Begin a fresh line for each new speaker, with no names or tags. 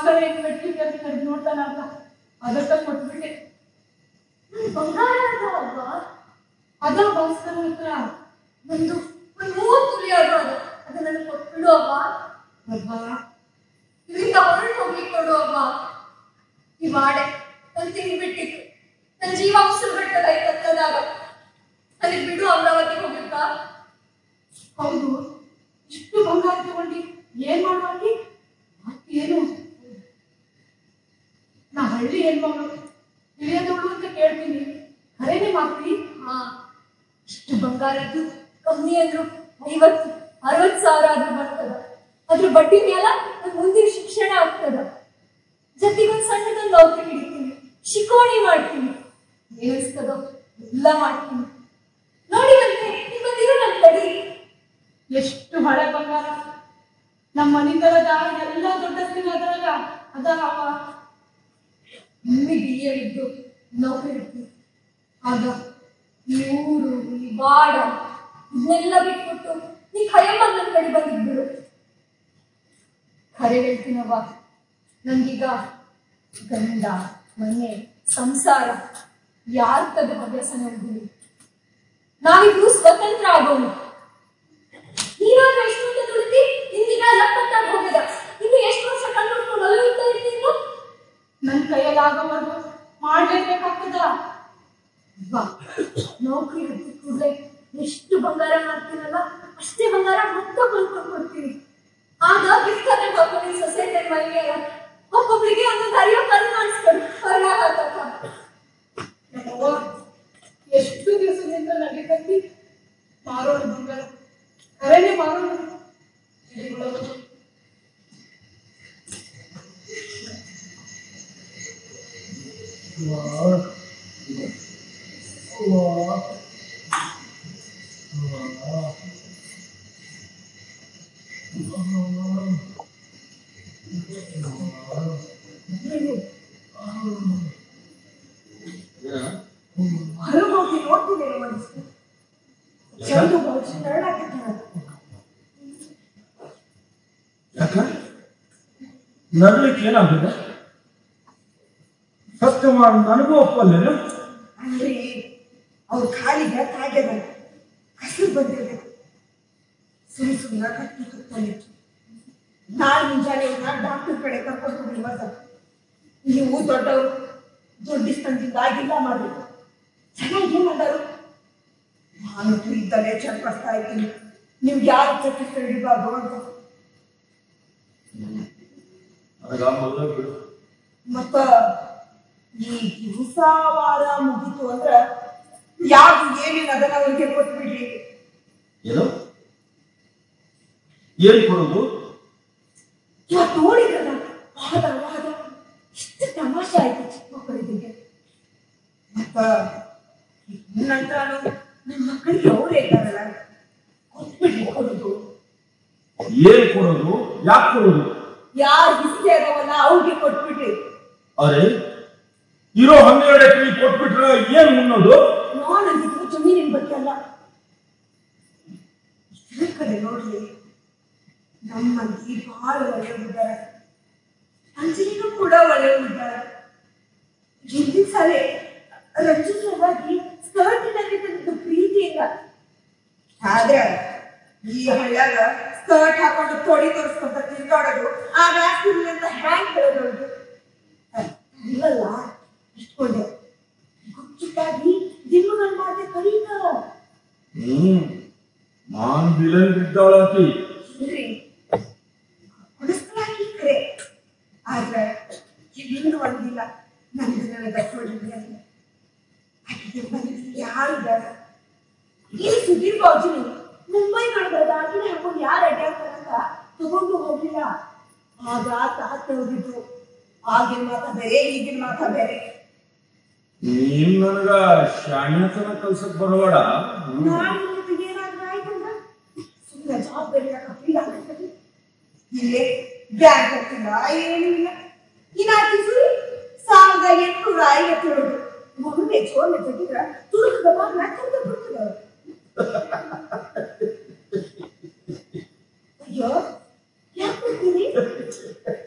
ಭಾಸ್ಕರ ಹೆಂಗ್ ಮೆಟ್ಲಿಕ್ಕೆ ಅಂತ ಕರೆದು ನೋಡ್ತಾನ ಅಂತ ಅದಕ್ಕ ಕೊಟ್ಬಿಟ್ಟೆ
ನನ್ ಬಂಗಾರ ಅದು ಅಲ್ವಾ
ಅದ ಭಾಸ್ಕರ ಹತ್ರ
ಒಂದು ಒಂದು ಮೂವತ್ತು ತುಲಿ ಅದು ಅದು ಅದು ನನಗೆ ಕೊಟ್ಬಿಡು ಅಮ್ಮ
ಪ್ರಭಾ
ಇಲ್ಲಿಂದ ಹೊರಟು ಹೋಗ್ಲಿಕ್ಕೆ ಕೊಡು ಅಮ್ಮ ಈ ವಾಡೆ ನಾನು ತಿಂದ್ಬಿಟ್ಟಿತ್ತು ನನ್ನ ಜೀವ ಉಸಿರು ಬಿಟ್ಟದ ಕತ್ತದಾಗ ನನಗೆ ಬಿಡು ಅಮರಾವತಿ ಹೋಗ್ಬೇಕಾ
ಹೌದು ಇಷ್ಟು ಬಂಗಾರ ತಗೊಂಡು ಏನ್ ಮಾಡುವಾಗಿ ಏನು ನಾ ಹಳ್ಳಿ ಹೆಣ್ಮಗಳು ತಿಳಿಯದವಳು ಅಂತ ಕೇಳ್ತೀನಿ ಖರೇನೆ ಮಾತ್ರಿ
ಹಾ ಇಷ್ಟು ಬಂಗಾರದ್ದು ಕಮ್ಮಿ ಅಂದ್ರು ಐವತ್ತು ಅರವತ್ತು ಸಾವಿರ ಆದ್ರೂ ಬರ್ತದ ಅದ್ರ ಬಡ್ಡಿ ಮ್ಯಾಲ ನನ್ ಮುಂದಿನ ಶಿಕ್ಷಣ ಆಗ್ತದ ಜೊತೆಗೊಂದು ಸಣ್ಣದೊಂದು ನೌಕರಿ ಹಿಡಿತೀನಿ ಶಿಕೋಣಿ ಮಾಡ್ತೀನಿ ಏನಿಸ್ತದೋ ಎಲ್ಲ ಮಾಡ್ತೀನಿ ನೋಡಿ ಬಂದ್ರೆ ನೀವು ಬಂದಿರೋ ನನ್ನ ಕಡಿ
ಎಷ್ಟು ಹಳೆ ಬಂಗಾರ ನಮ್ಮ ಮನಿಂದಲದ ಎಲ್ಲ ದೊಡ್ಡಸ್ತಿನ ಅದ್ರಾಗ ಅದಾವ
ನಿಮಗೆ ಬಿಎ ಇದ್ದು ನೌಕರಿ ಇರ್ತೀವಿ ಆಗ ಈ ಊರು ಈ ಬಾಡ ಇದನ್ನೆಲ್ಲ ಬಿಟ್ಬಿಟ್ಟು ನೀ ಖಯಮ್ಮ ನನ್ನ ಕಡೆ ಬಂದಿದ್ಬಿಡು ಖರೆ ಹೇಳ್ತೀನವ್ವ ನಂಗೀಗ ಗಂಡ ಮನೆ ಸಂಸಾರ ಯಾರ ತದ ಹವ್ಯಾಸನ ಉಳಿದಿಲ್ಲ ನಾವಿಬ್ರು ಸ್ವತಂತ್ರ ಆಗೋಣ ನೀನಾದ್ರೂ ಎಷ್ಟು ಅಂತ ದುಡಿದಿ ಇಂದಿನ ಲಪ್ಪತ್ತಾಗಿ ಹೋಗಿದ ಇನ್ನು ಎಷ್ಟು ವರ್ಷ ಕಣ್ಣು ಮುಟ್ಕೊಂಡು ಅಲುವಿತಾ ಇರ್ತೀನೋ
ನನ್ ಕೈಯಲ್ಲಿ ಆಗೋವರೆಗೂ ಮಾಡ್ಲೇಬೇಕಾಗ್ತದ
ಬಾ ನೌಕರಿ ಹತ್ತಿದ ಕೂಡಲೇ ಎಷ್ಟು ಬಂಗಾರ ಮಾಡ್ತೀನಲ್ಲ ಅಷ್ಟೇ ಬಂಗಾರ ಮತ್ತೆ ಕೊಂಡ್ಕೊಂಡು ಕೊಡ್ತೀನಿ ಆಗ ಗಿಫ್ಟ್ ಅನ್ನ ಹಾಕೊಂಡು ಸೊಸೈಟಿ ಮನೆಗೆ ಒಬ್ಬೊಬ್ರಿಗೆ ಒಂದೊಂದು ಅರಿಯೋ ಕಣ್ಣು ಮಾಡಿಸ್ಕೊಂಡು ಹೊರಗೆ ಹಾಕಕ್ಕ
ನಮ್ಮವ್ವ ಎಷ್ಟು ದಿವಸದಿಂದ ನಡಿಕತ್ತಿ ಮಾರೋಣ ಬಂಗಾರ ಖರೇನೆ ಮಾರೋಣ ಹಿಡಿಗಳವ್ರು.
ಹೊರಗೆ ಹೋಗಿ ನೋಡ್ತಿದ್ದೇನೆ ಮನಸ್ಸು ಚಂದು ಬಹುಶಃ ನರಳಾಕಿದ್ದಾಳೆ
ಯಾಕ ನರಳಿಕ್ಕೆ ಏನಾಗಿದೆ ಸತ್ಯವಾದ ನನಗೂ ಒಪ್ಪಲ್ಲೇನು
ಅಂದ್ರೆ ಅವ್ರ ಕಾಲಿಗೆ ತಾಗ್ಯದ ಹಸಿರು ಬಂದಿರ್ಬೇಕು ಸುಮ್ ಸುಮ್ಮನೆ ಕಟ್ಟಿ ಕುತ್ಕೊಂಡಿತ್ತು ನಾಳೆ ಮುಂಜಾನೆ ಇವ್ರನ್ನ ಡಾಕ್ಟರ್ ಕಡೆ ಕರ್ಕೊಂಡು ಹೋಗಿ ಮತ್ತ ನೀವು ದೊಡ್ಡವರು ದೊಡ್ಡಿಸ್ತಂದಿಂದ ಆಗಿಲ್ಲ ಮಾಡ್ಬೇಕು ಚೆನ್ನಾಗಿ ಏನಾದರು ನಾನು ಇದ್ದಲ್ಲೇ ಚರ್ಪಿಸ್ತಾ ಇದ್ದೀನಿ ನೀವು ಯಾರು ಚರ್ಪಿಸ್ತಾ ಹಿಡಿಬಾರ್ದು ಅಂತ
ನನಗ ಮೊದಲು ಬಿಡು
ಮತ್ತ ಈ ದಿವಸ ವಾರ ಮುಗೀತು ಅಂದ್ರ ಯಾವ್ದು ಏನೇನು ಅದನ್ನ ಅವ್ರಿಗೆ ಕೊಟ್ಬಿಡ್ರಿ
ಏನು ಏನ್ ಕೊಡೋದು
ಇವತ್ತು ನೋಡಿದ್ರಲ್ಲ ವಾದ ವಾದ ಎಷ್ಟು ತಮಾಷೆ ಆಯ್ತು ಚಿಕ್ಕ ಮಕ್ಕಳಿಗೆ ಮತ್ತ ನಂತರ ನನ್ನ ಮಕ್ಕಳಿಗೆ ಅವರೇ ಇದ್ದಾರಲ್ಲ ಕೊಟ್ಬಿಡ್ರಿ ಕೊಡುದು
ಏನ್ ಕೊಡೋದು ಯಾಕೆ ಕೊಡೋದು
ಯಾರು ಇಷ್ಟೇ ಅದಾವಲ್ಲ ಅವ್ರಿಗೆ ಕೊಟ್ಬಿಡ್ರಿ
ಅರೆ ಇರೋ ಹನ್ನೆರಡು ಎಕರೆ ಕೊಟ್ಬಿಟ್ರೆ ಏನ್ ಮುನ್ನೋದು
ನೋಡಂದಿದ್ರು ಜಮೀನಿನ ಬಗ್ಗೆ ಅಲ್ಲ ಈ ಕಡೆ ನೋಡ್ರಿ ನಮ್ಮ ಮಂದಿ ಬಹಳ ಒಳ್ಳೆಯವಿದ್ದಾರೆ ಅಂಜಲಿನೂ ಕೂಡ ಒಳ್ಳೆಯವಿದ್ದಾರೆ ಹಿಂದಿನ ಸಾಲೆ ರಂಜು ಸಲುವಾಗಿ ಸ್ಕರ್ಟಿನಲ್ಲಿ ತಂದಿದ್ದು ಪ್ರೀತಿಯಿಂದ ಆದ್ರೆ ಈ ಹಳ್ಳ್ಯಾಗ ಸ್ಕರ್ಟ್ ಹಾಕೊಂಡು ತೊಡಿ ತೋರಿಸ್ಕೊಂತ ತಿರ್ಗಾಡೋದು ಆ ರಾತ್ರಿ ಅಂತ ಹ್ಯಾಂಗ್ ಹೇಳೋದು ಇಲ್ಲಲ್ಲ ಇಟ್ಕೊಂಡೆ ಗುಪ್ಚುಟ್ಟಾಗಿ ದಿಮ್ಮಗಳು ಮಾಡದೆ ಕರೀತಾರ
ಹ್ಮ್ ನಾನ್ ಬಿಲನ್ ಬಿದ್ದಾಳಾಕಿ
ಇಲ್ರಿ ಹೊಡಿಸ್ಲಾಕಿ ಖರೆ ಆದ್ರೆ ಇನ್ನೂ ಒಂದಿಲ್ಲ ನನಗೆ ನನಗೆ ಕೊಡ್ರಿ ಅಂತ ಆಕೆಗೆ ಮನೆಯಲ್ಲಿ ಯಾರು ಬೇಡ ಈ ಸುದೀಪ್ ಬಾಜುನಿ ಮುಂಬೈ ಕಳೆದ ಆಕಿನ ಹಾಕೊಂಡು ಯಾರು ಅಡ್ಡಾಡ್ತಾರಂತ ತಗೊಂಡು ಹೋಗ್ಲಿಲ್ಲ ಆಗ ತಾತ ಹೋಗಿದ್ರು ಆಗಿನ ಮಾತ ಬೇರೆ ಈಗಿನ ಮಾತ ಬೇರೆ
ನೀನ್ ನನಗ ಶಾಣ್ಯತನ ಕಲ್ಸಕ್ ಬರಬೇಡ ಹ್ಮ್.
ನಾಳೆ ನಿಮಗೆ ಏನಾದ್ರೂ ಆಯ್ತಂದ್ರ ಸುಮ್ಮನೆ ಜವಾಬ್ದಾರಿ ಫೀಲ್ ಆಗ್ತದೆ ಇಲ್ಲೇ ಬ್ಯಾಂಕ್ ಹೋಗ್ತಿಲ್ಲ ಏನೂ ಇಲ್ಲ ಇನ್ನಾಕಿ ಸುರಿ ಸಾವಿರದ ಎಂಟುನೂರ ಐವತ್ತೇಳು ಮೊನ್ನೆ ಚೋರ್ನೆ ತೆಗಿದ್ರ ತುರುಕದ ಬಾಗ್ಲ ತಂದ ಬಿಡ್ತದ ಅಯ್ಯೋ ಯಾಕೆ ಬರ್ತೀರಿ